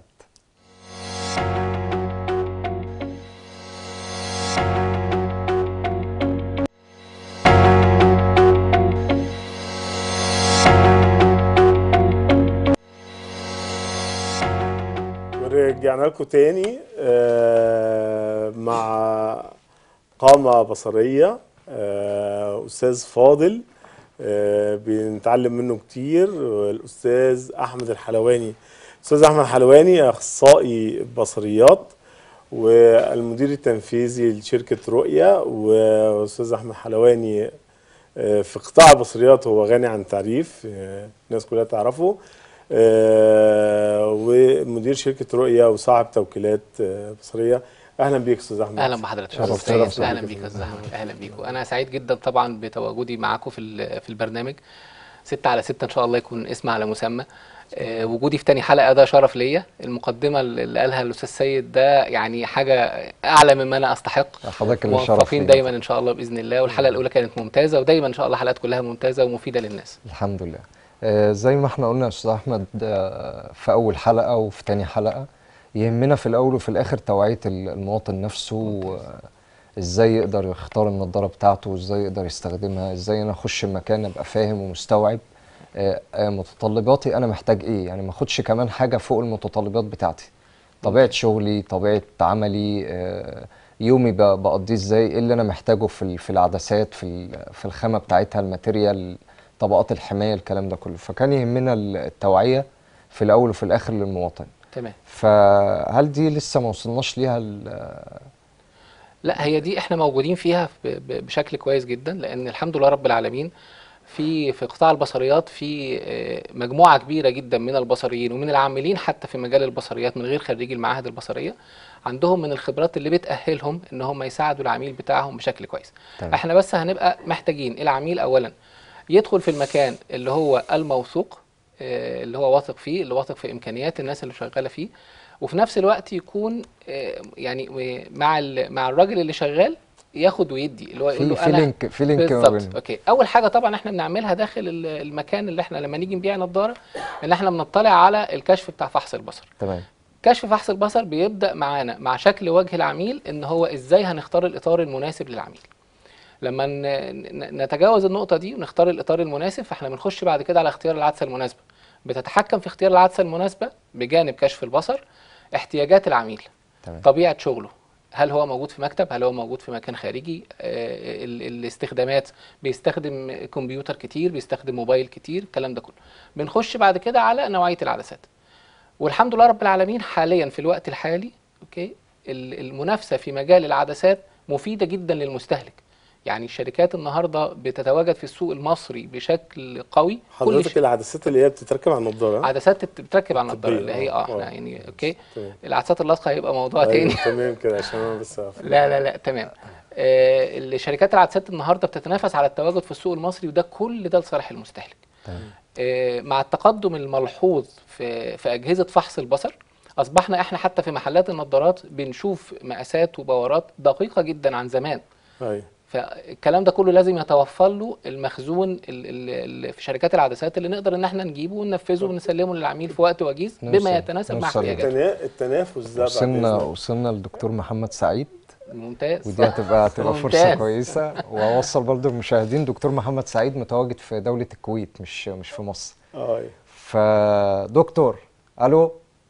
ورجعنا لكم تاني آه، مع قامة بصرية آه، أستاذ فاضل آه، بنتعلم منه كتير الأستاذ أحمد الحلواني أستاذ أحمد الحلواني أخصائي بصريات والمدير التنفيذي لشركة رؤية وأستاذ أحمد حلواني آه، في قطاع البصريات هو غني عن تعريف آه، الناس كلها تعرفه آه، ومدير شركة رؤية وصاحب توكيلات آه، بصرية أهلا بيك أستاذ أحمد اهلا بحضرتك شرف- أستاذ. شرف اهلا بيك. بيك يا استاذ احمد اهلا بيكم انا سعيد جدا طبعا بتواجدي معاكم في ال- في البرنامج ستة على ستة ان شاء الله يكون اسم على مسمى آه، وجودي في تاني حلقة ده شرف ليا المقدمة اللي قالها الأستاذ سيد ده يعني حاجة أعلى مما أنا أستحق حضرتك اللي شرف موفقين لينا. دايما إن شاء الله بإذن الله والحلقة الأولى كانت ممتازة ودايما إن شاء الله حلقات كلها ممتازة ومفيدة للناس الحمد لله آه، زي ما احنا قلنا يا استاذ احمد آه، في اول حلقه وفي تاني حلقه يهمنا في الاول وفي الاخر توعيه ال- المواطن نفسه آه، ازاي يقدر يختار النضاره بتاعته وازاي يقدر يستخدمها ازاي انا اخش مكان ابقى فاهم ومستوعب آه، آه، متطلباتي انا محتاج ايه يعني ما اخدش كمان حاجه فوق المتطلبات بتاعتي طبيعه شغلي طبيعه عملي آه، يومي ب- بقضيه ازاي ايه اللي انا محتاجه في ال- في العدسات في ال- في الخامه بتاعتها الماتيريال طبقات الحمايه الكلام ده كله فكان يهمنا ال- التوعيه في الاول وفي الاخر للمواطن تمام فهل دي لسه ما وصلناش ليها ال- لا هي دي احنا موجودين فيها ب- ب- بشكل كويس جدا لان الحمد لله رب العالمين في في قطاع البصريات في آه، مجموعه كبيره جدا من البصريين ومن العاملين حتى في مجال البصريات من غير خريجي المعاهد البصريه عندهم من الخبرات اللي بتاهلهم ان هم يساعدوا العميل بتاعهم بشكل كويس تمام. احنا بس هنبقى محتاجين العميل اولا يدخل في المكان اللي هو الموثوق آه، اللي هو واثق فيه اللي واثق في امكانيات الناس اللي شغاله فيه وفي نفس الوقت يكون آه، يعني آه، مع ال- مع الراجل اللي شغال ياخد ويدي اللي هو يقول في له في انا لينك في لينك ما بالظبط بينهم. اوكي اول حاجه طبعا احنا بنعملها داخل ال- المكان اللي احنا لما نيجي نبيع نظاره ان احنا بنطلع على الكشف بتاع فحص البصر تمام كشف فحص البصر بيبدا معانا مع شكل وجه العميل ان هو ازاي هنختار الاطار المناسب للعميل لما ن- ن- نتجاوز النقطه دي ونختار الاطار المناسب فاحنا بنخش بعد كده على اختيار العدسه المناسبه بتتحكم في اختيار العدسه المناسبه بجانب كشف البصر احتياجات العميل تمام طبيعه شغله هل هو موجود في مكتب هل هو موجود في مكان خارجي آه، ال- الاستخدامات بيستخدم كمبيوتر كتير بيستخدم موبايل كتير الكلام ده كله بنخش بعد كده على نوعيه العدسات والحمد لله رب العالمين حاليا في الوقت الحالي اوكي ال- المنافسه في مجال العدسات مفيده جدا للمستهلك يعني الشركات النهارده بتتواجد في السوق المصري بشكل قوي كل حضرتك ش- العدسات اللي هي بتتركب على النضاره عدسات بت- بتركب على النضاره طبية، اللي هي آه، اه احنا آه. يعني اوكي تمام. العدسات اللاصقه هيبقى موضوع أيوة، تاني تمام كده عشان انا بس أعرف. لا لا لا تمام آه الشركات العدسات النهارده بتتنافس على التواجد في السوق المصري وده كل ده لصالح المستهلك آه مع التقدم الملحوظ في في اجهزه فحص البصر اصبحنا احنا حتى في محلات النظارات بنشوف مقاسات وبورات دقيقه جدا عن زمان ايوه فالكلام ده كله لازم يتوفر له المخزون ال- ال- ال- في شركات العدسات اللي نقدر ان احنا نجيبه وننفذه ونسلمه للعميل في وقت وجيز نوصل- بما يتناسب مع نوصل احتياجاته التنا- التنافس ده بعد وصلنا إذنك. وصلنا للدكتور محمد سعيد ممتاز ودي هتبقى هتبقى فرصه ممتاز. كويسه واوصل برضو المشاهدين دكتور محمد سعيد متواجد في دوله الكويت مش مش في مصر اه أيوة. فدكتور الو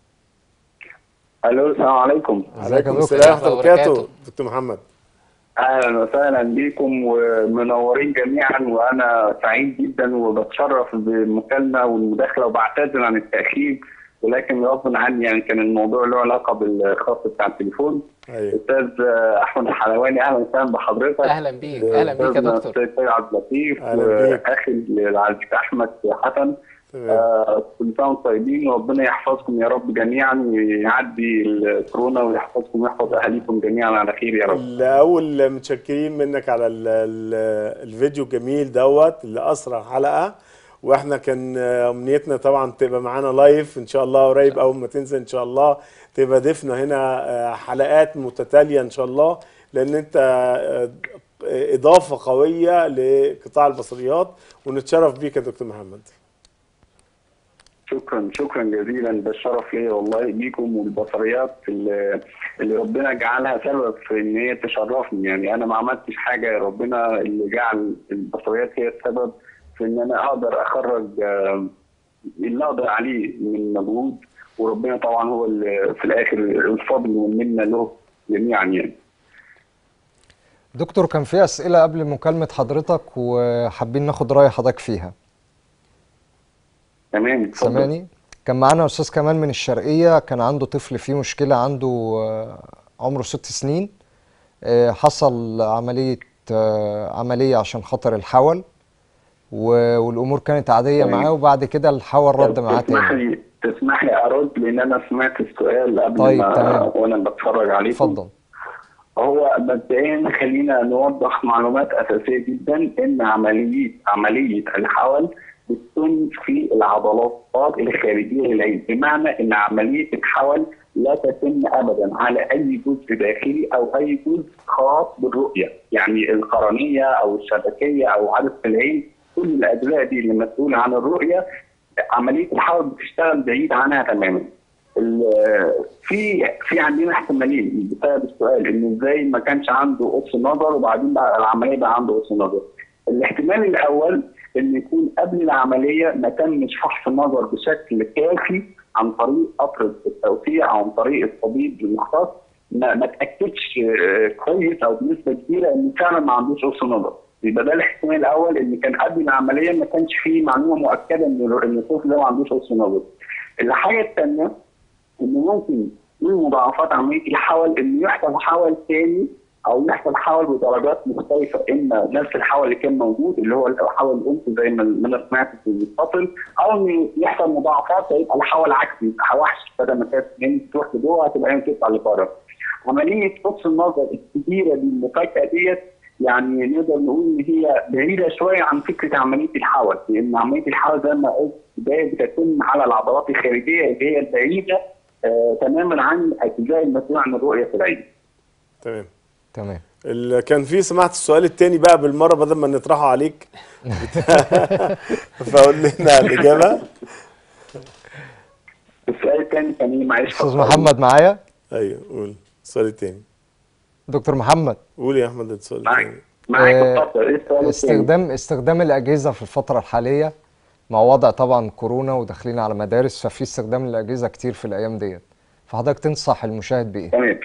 الو السلام عليكم ازيك يا عليكم دكتور السلام ورحمه الله وبركاته. وبركاته دكتور محمد اهلا وسهلا بكم ومنورين جميعا وانا سعيد جدا وبتشرف بالمكالمه والمداخله وبعتذر عن التاخير ولكن غصبا عني يعني كان الموضوع له علاقه بالخط بتاع التليفون ايوه استاذ احمد الحلواني اهلا وسهلا بحضرتك اهلا بيك اهلا بيك يا أستاذنا دكتور السيد سيد عبد اللطيف أهلا بيك. واخي العزيز احمد حسن تمام آه، كل سنه وانتم طيبين وربنا يحفظكم يا رب جميعا ويعدي الكورونا ويحفظكم ويحفظ اهاليكم جميعا على خير يا رب الاول متشكرين منك على ال ال الفيديو الجميل دوت اللي اسرع حلقه واحنا كان امنيتنا طبعا تبقى معانا لايف ان شاء الله قريب اول ما تنزل ان شاء الله تبقى ضيفنا هنا آه، حلقات متتاليه ان شاء الله لان انت آه، اضافه قويه لقطاع البصريات ونتشرف بيك يا دكتور محمد شكرا شكرا جزيلا ده الشرف ليا والله بيكم والبصريات اللي, اللي ربنا جعلها سبب في ان هي تشرفني يعني انا ما عملتش حاجه ربنا اللي جعل البصريات هي السبب في ان انا اقدر اخرج آه، اللي اقدر عليه من مجهود وربنا طبعا هو اللي في الاخر الفضل والمنه له جميعا يعني دكتور كان في اسئله قبل مكالمه حضرتك وحابين ناخد راي حضرتك فيها تمام اتفضل. سامعني كان معانا استاذ كمال من الشرقيه كان عنده طفل فيه مشكله عنده آه، عمره ست سنين آه، حصل عمليه آه، عمليه عشان خاطر الحول و- والامور كانت عاديه تمام. معاه وبعد كده الحول رد معاه تسمح تاني لي تسمح لي ارد لان انا سمعت السؤال قبل طيب، ما تمام. وانا بتفرج عليكم اتفضل هو مبدئيا خلينا نوضح معلومات اساسيه جدا ان عمليه عمليه الحول بتكون في العضلات الخارجيه للعين بمعنى ان عمليه الحول لا تتم ابدا على اي جزء داخلي او اي جزء خاص بالرؤيه يعني القرنيه او الشبكيه او عدسه العين كل الاجزاء دي اللي مسؤوله عن الرؤيه عمليه الحول بتشتغل بعيد عنها تماما ال- في في عندنا احتمالين بسبب السؤال ان ازاي ما كانش عنده قص نظر وبعدين بقى العمليه بقى عنده قص نظر. الاحتمال الاول ان يكون قبل العمليه ما تمش فحص النظر بشكل كافي عن طريق قطره التوسيع او عن طريق الطبيب المختص ما, ما تاكدش آه، كويس او بنسبه كبيره ان فعلا ما عندوش قص نظر. يبقى ده الاحتمال الاول ان كان قبل العمليه ما كانش فيه معلومه مؤكده ان ان الطفل ده ما عندوش قص نظر. الحاجه الثانيه انه ممكن من مضاعفات عمليه الحول انه يحصل حول ثاني او يحصل حول بدرجات مختلفه اما نفس الحول اللي كان موجود اللي هو حول الانف زي ما ما انا سمعت في المتصل او انه يحصل مضاعفات فيبقى الحول عكسي يبقى وحش بدل ما كانت عين تروح لجوه هتبقى عين تطلع لبره. عمليه قص النظر الكبيره دي المفاجاه ديت يعني نقدر نقول ان هي بعيده شويه عن فكره عمليه الحول لان عمليه الحول زي ما قلت بدايه بتتم على العضلات الخارجيه اللي هي البعيده آه تماما عن الاجزاء المسؤوله عن الرؤيه في العين. تمام تمام ال- كان في سمعت السؤال التاني بقى بالمره بدل ما نطرحه عليك فقول لنا الاجابه السؤال الثاني كان ايه معلش استاذ فكرني. محمد معايا ايوه قول السؤال التاني دكتور محمد قول يا احمد السؤال معاك التاني معاك آه، اتفضل ايه السؤال الثاني؟ استخدام استخدام الاجهزه في الفتره الحاليه مع وضع طبعا كورونا وداخلين على مدارس ففي استخدام الاجهزه كتير في الايام ديت فحضرتك تنصح المشاهد بايه تمام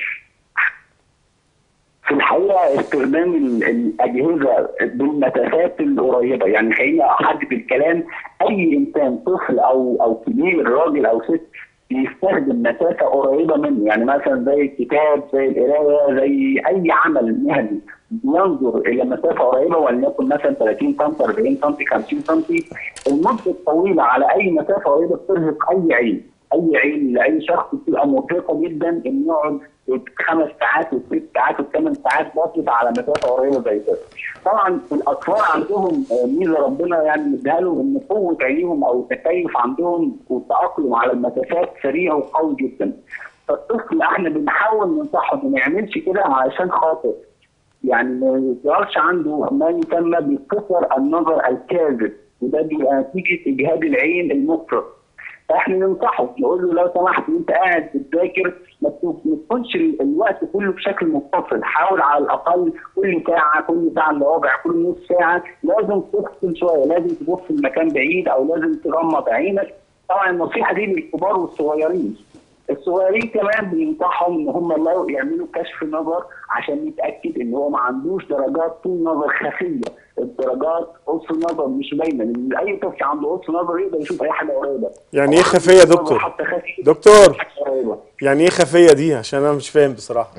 في الحقيقه استخدام ال- الاجهزه بالمسافات القريبه يعني خليني احدد الكلام اي انسان طفل او او كبير راجل او ست بيستخدم مسافه قريبه منه يعني مثلا زي الكتاب زي القرايه زي اي عمل مهني ينظر الى مسافه قريبه وليكن مثلا 30 سم 40 سم 50 سم المده الطويله على اي مسافه قريبه بترهق اي عين اي عين لاي شخص بتبقى مرهقه جدا انه يقعد خمس ساعات وست ساعات وثمان ساعات باصص على مسافه قريبه زي كده. طبعا الاطفال عندهم آه، ميزه ربنا يعني مديها لهم ان قوه عينيهم او التكيف عندهم والتاقلم على المسافات سريع وقوي جدا. فالطفل احنا بنحاول ننصحه انه ما يعملش كده علشان خاطر يعني ما يظهرش عنده ما يسمى بقصر النظر الكاذب وده بيبقى نتيجه اجهاد العين المفرط فاحنا ننصحه نقول له لو سمحت وانت قاعد بتذاكر ما تكون- ما تكونش ال- الوقت كله بشكل متصل حاول على الاقل كل ساعه كل ساعه الا ربع كل نص ساعه لازم تفصل شويه لازم تبص في مكان بعيد او لازم تغمض عينك طبعا النصيحه دي للكبار والصغيرين الصغيرين كمان بننصحهم ان هم لو يعملوا كشف نظر عشان يتاكد ان هو ما عندوش درجات طول نظر خفيه الدرجات قص النظر مش باينه لان اي طفل عنده قص نظر يقدر يشوف اي حاجه قريبه يعني ايه خفيه يا دكتور حتى خفي دكتور حاجة قريبه يعني ايه خفيه دي عشان انا مش فاهم بصراحه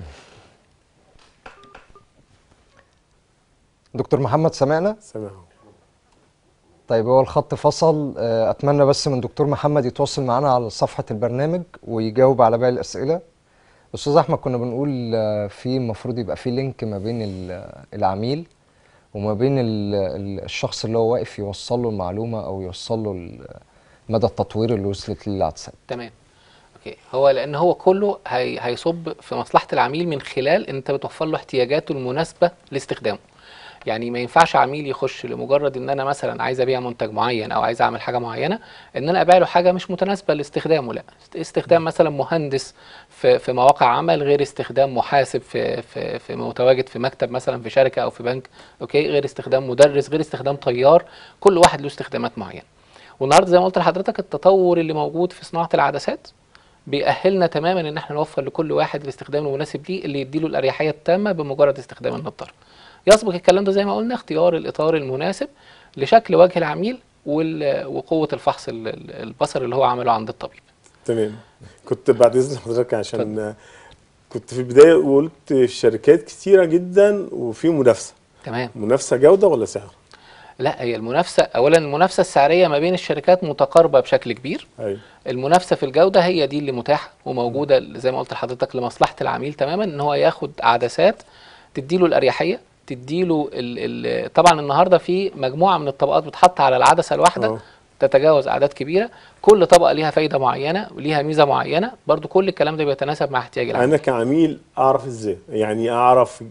دكتور محمد سمعنا سامعه طيب هو الخط فصل آه، اتمنى بس من دكتور محمد يتواصل معنا على صفحه البرنامج ويجاوب على باقي الاسئله استاذ احمد كنا بنقول آه، في المفروض يبقى في لينك ما بين ال- العميل وما بين ال- ال- الشخص اللي هو واقف يوصل له المعلومه او يوصل له ال- مدى التطوير اللي وصلت ليه العدسات تمام اوكي هو لان هو كله هي هيصب في مصلحه العميل من خلال ان انت بتوفر له احتياجاته المناسبه لاستخدامه يعني ما ينفعش عميل يخش لمجرد ان انا مثلا عايز ابيع منتج معين او عايز اعمل حاجه معينه ان انا ابيع له حاجه مش متناسبه لاستخدامه لا استخدام مثلا مهندس في في مواقع عمل غير استخدام محاسب في في في متواجد في مكتب مثلا في شركه او في بنك اوكي غير استخدام مدرس غير استخدام طيار كل واحد له استخدامات معينه والنهارده زي ما قلت لحضرتك التطور اللي موجود في صناعه العدسات بيأهلنا تماما ان احنا نوفر لكل واحد الاستخدام المناسب ليه اللي يديله الاريحيه التامه بمجرد استخدام النضاره. يسبق الكلام ده زي ما قلنا اختيار الاطار المناسب لشكل وجه العميل وال- وقوه الفحص ال- ال- البصري اللي هو عمله عند الطبيب. تمام كنت بعد اذن حضرتك عشان كنت في البدايه قلت الشركات كتيره جدا وفي منافسه تمام منافسه جوده ولا سعر لا هي المنافسه اولا المنافسه السعريه ما بين الشركات متقاربه بشكل كبير ايوه المنافسه في الجوده هي دي اللي متاحه وموجوده زي ما قلت لحضرتك لمصلحه العميل تماما ان هو ياخد عدسات تديله الاريحيه تديله ال ال طبعا النهارده في مجموعه من الطبقات بتحط على العدسه الواحده آه. تتجاوز اعداد كبيره كل طبقه ليها فايده معينه وليها ميزه معينه برضو كل الكلام ده بيتناسب مع احتياج العميل انا كعميل اعرف ازاي يعني اعرف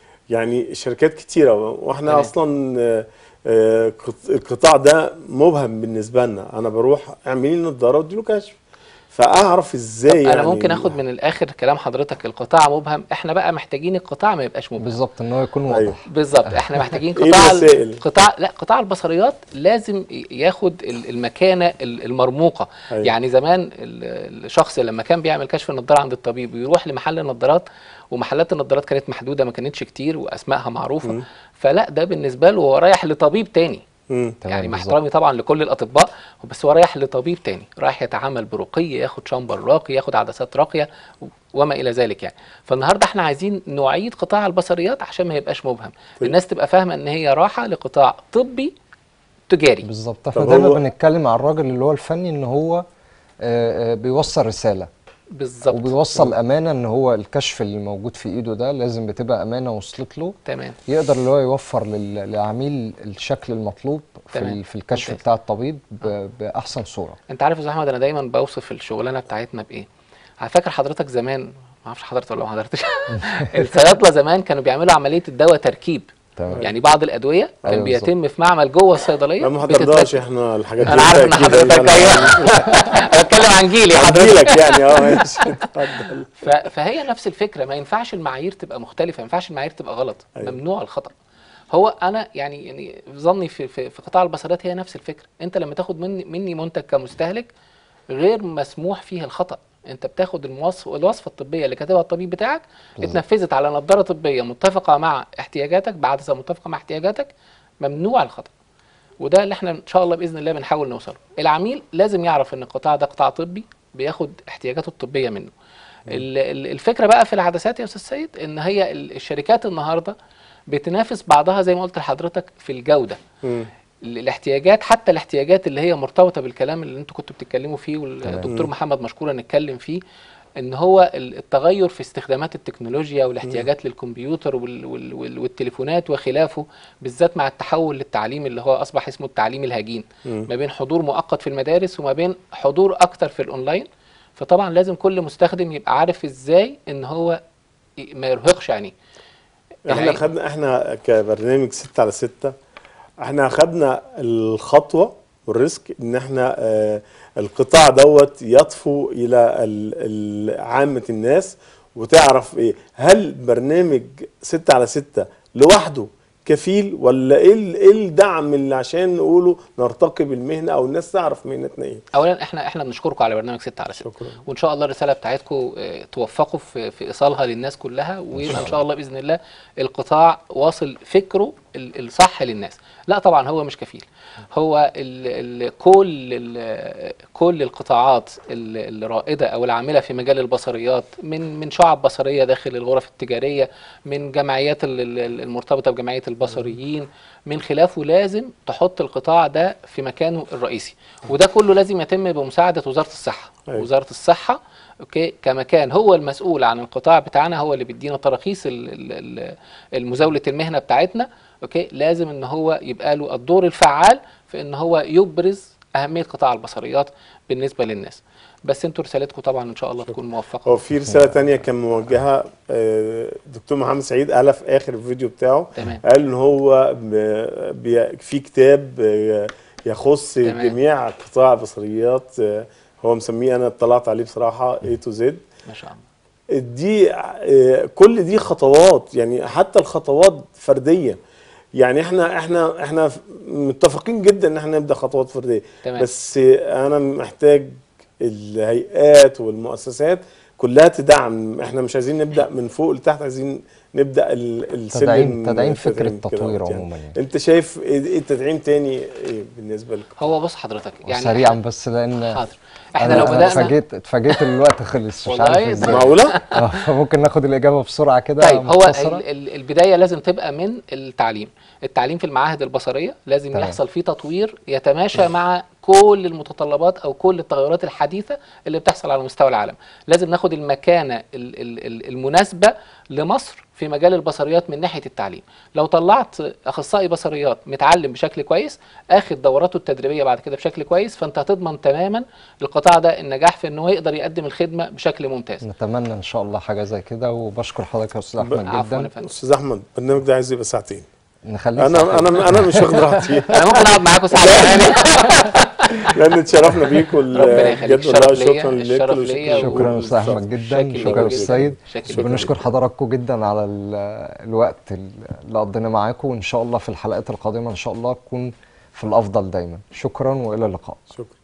يعني شركات كتيره واحنا تمام. اصلا آه، آه، قط- القطاع ده مبهم بالنسبه لنا انا بروح اعمل لي نظاره واديله كشف فاعرف ازاي انا يعني ممكن اخد من الاخر كلام حضرتك القطاع مبهم احنا بقى محتاجين القطاع ما يبقاش مبهم بالظبط ان هو يكون واضح أيوه. بالظبط احنا محتاجين إيه قطاع الوسائل؟ قطاع لا قطاع البصريات لازم ي- ياخد ال- المكانه ال- المرموقه أيوة. يعني زمان ال- الشخص لما كان بيعمل كشف النضاره عند الطبيب ويروح لمحل النضارات ومحلات النضارات كانت محدوده ما كانتش كتير واسمائها معروفه فلا ده بالنسبه له هو رايح لطبيب تاني مم. تمام يعني مع بالظبط. احترامي طبعا لكل الاطباء بس هو رايح لطبيب تاني رايح يتعامل برقي ياخد شامبر راقي ياخد عدسات راقيه وما الى ذلك يعني فالنهارده احنا عايزين نعيد قطاع البصريات عشان ما يبقاش مبهم الناس تبقى فاهمه ان هي راحه لقطاع طبي تجاري بالظبط طب احنا دايما هو- بنتكلم عن الراجل اللي هو الفني ان هو آه، آه، بيوصل رساله بالظبط وبيوصل امانه ان هو الكشف اللي موجود في ايده ده لازم بتبقى امانه وصلت له تمام يقدر اللي هو يوفر لل- للعميل الشكل المطلوب في, تمام. ال- في الكشف ممتاز. بتاع الطبيب ب- باحسن صوره انت عارف يا استاذ احمد انا دايما بوصف الشغلانه بتاعتنا بايه على فاكر حضرتك زمان ما اعرفش حضرتك ولا ما حضرتش الصيادله زمان كانوا بيعملوا عمليه الدواء تركيب تمام. يعني بعض الادويه كان أيوة بيتم في معمل جوه الصيدليه لا ما بتتركب. حضرناش احنا الحاجات انا عارف ان أكيد حضرتك أنا- ايوه انا بتكلم عن جيلي حضرتك هديلك يعني اه ماشي اتفضل ف- فهي نفس الفكره ما ينفعش المعايير تبقى مختلفه ما ينفعش المعايير تبقى غلط أيوة. ممنوع الخطا هو انا يعني يعني ظني في, في, في قطاع البصريات هي نفس الفكره انت لما تاخد مني مني منتج كمستهلك غير مسموح فيه الخطا انت بتاخد الموصف الوصفه الطبيه اللي كاتبها الطبيب بتاعك اتنفذت على نظاره طبيه متفقه مع احتياجاتك بعدسه متفقه مع احتياجاتك ممنوع الخطا وده اللي احنا ان شاء الله باذن الله بنحاول نوصله العميل لازم يعرف ان القطاع ده قطاع طبي بياخد احتياجاته الطبيه منه ال- ال- الفكره بقى في العدسات يا استاذ سيد ان هي ال- الشركات النهارده بتنافس بعضها زي ما قلت لحضرتك في الجوده مم. ال- الاحتياجات حتى الاحتياجات اللي هي مرتبطه بالكلام اللي انتوا كنتوا بتتكلموا فيه والدكتور محمد مشكورا نتكلم فيه ان هو ال- التغير في استخدامات التكنولوجيا والاحتياجات للكمبيوتر وال وال وال والتليفونات وخلافه بالذات مع التحول للتعليم اللي هو اصبح اسمه التعليم الهجين ما بين حضور مؤقت في المدارس وما بين حضور اكتر في الاونلاين فطبعا لازم كل مستخدم يبقى عارف ازاي ان هو ي- ما يرهقش عينيه احنا العين. خدنا احنا كبرنامج 6 على 6 احنا خدنا الخطوه والريسك ان احنا آه القطاع دوت يطفو الى ال- ال- عامه الناس وتعرف ايه هل برنامج 6 على 6 لوحده كفيل ولا ايه ال- ايه الدعم اللي عشان نقوله نرتقي بالمهنه او الناس تعرف مهنتنا ايه اولا احنا احنا بنشكركم على برنامج 6 على 6 شكرا. وان شاء الله الرساله بتاعتكم آه، توفقوا في في ايصالها للناس كلها ويبقى ان شاء الله باذن الله القطاع واصل فكره ال- الصح للناس لا طبعا هو مش كفيل هو ال ال كل ال كل القطاعات ال- الرائده او العامله في مجال البصريات من من شعب بصريه داخل الغرف التجاريه من جمعيات ال- ال- المرتبطه بجمعيه البصريين من خلافه لازم تحط القطاع ده في مكانه الرئيسي وده كله لازم يتم بمساعده وزاره الصحه أيوة. وزاره الصحه اوكي كمكان هو المسؤول عن القطاع بتاعنا هو اللي بيدينا تراخيص ال- ال- ال- المزاوله المهنه بتاعتنا اوكي لازم ان هو يبقى له الدور الفعال في ان هو يبرز اهميه قطاع البصريات بالنسبه للناس بس انتوا رسالتكم طبعا ان شاء الله تكون موفقه هو في رساله تانية كان موجهه آه، دكتور محمد سعيد قالها في اخر الفيديو بتاعه تمام. قال ان هو ب- بي- في كتاب آه، يخص تمام. جميع قطاع البصريات آه، هو مسميه انا اطلعت عليه بصراحه A to Z ما شاء الله دي آه، كل دي خطوات يعني حتى الخطوات فرديه يعني احنا احنا احنا متفقين جدا ان احنا نبدا خطوات فرديه تمام. بس انا محتاج الهيئات والمؤسسات كلها تدعم احنا مش عايزين نبدا من فوق لتحت عايزين نبدا ال- السلم تدعيم تدعيم فكره تدعيم كده تطوير يعني. عموما يعني انت شايف ايه إيه التدعيم تاني ايه بالنسبه لك هو بص حضرتك يعني سريعا إحنا- بس لان حاضر احنا أنا- لو أنا بدانا اتفاجئت اتفاجئت ان الوقت خلص مش عارف والله ازاي معقوله آه، فممكن ناخد الاجابه بسرعه كده طيب هو مختصرة؟ ال- ال- البدايه لازم تبقى من التعليم التعليم في المعاهد البصريه لازم تمام. يحصل فيه تطوير يتماشى مع كل المتطلبات او كل التغيرات الحديثه اللي بتحصل على مستوى العالم لازم ناخد المكانه ال- ال- ال- المناسبه لمصر في مجال البصريات من ناحيه التعليم لو طلعت اخصائي بصريات متعلم بشكل كويس اخد دوراته التدريبيه بعد كده بشكل كويس فانت هتضمن تماما القطاع ده النجاح في ان هو يقدر يقدم الخدمه بشكل ممتاز نتمنى ان شاء الله حاجه زي كده وبشكر حضرتك يا استاذ احمد عفوا يا جدا فندم استاذ احمد البرنامج ده عايز يبقى ساعتين نخليه انا ساعتين. انا انا مش واخد راحتي انا ممكن اقعد معاكم ساعه كمان لان اتشرفنا بيك ربنا وال- يخليك. بجد والله الشرف ليا، شكرا لك الشرف ليا شكرا يا استاذ للشرف. احمد جدا شاكر شكرا ليك يا جدا. السيد شاكر ليك. بنشكر حضراتكم جدا على ال- الوقت اللي قضيناه معاكم وان شاء الله في الحلقات القادمه ان شاء الله تكون في الافضل دايما شكرا والى اللقاء شكرا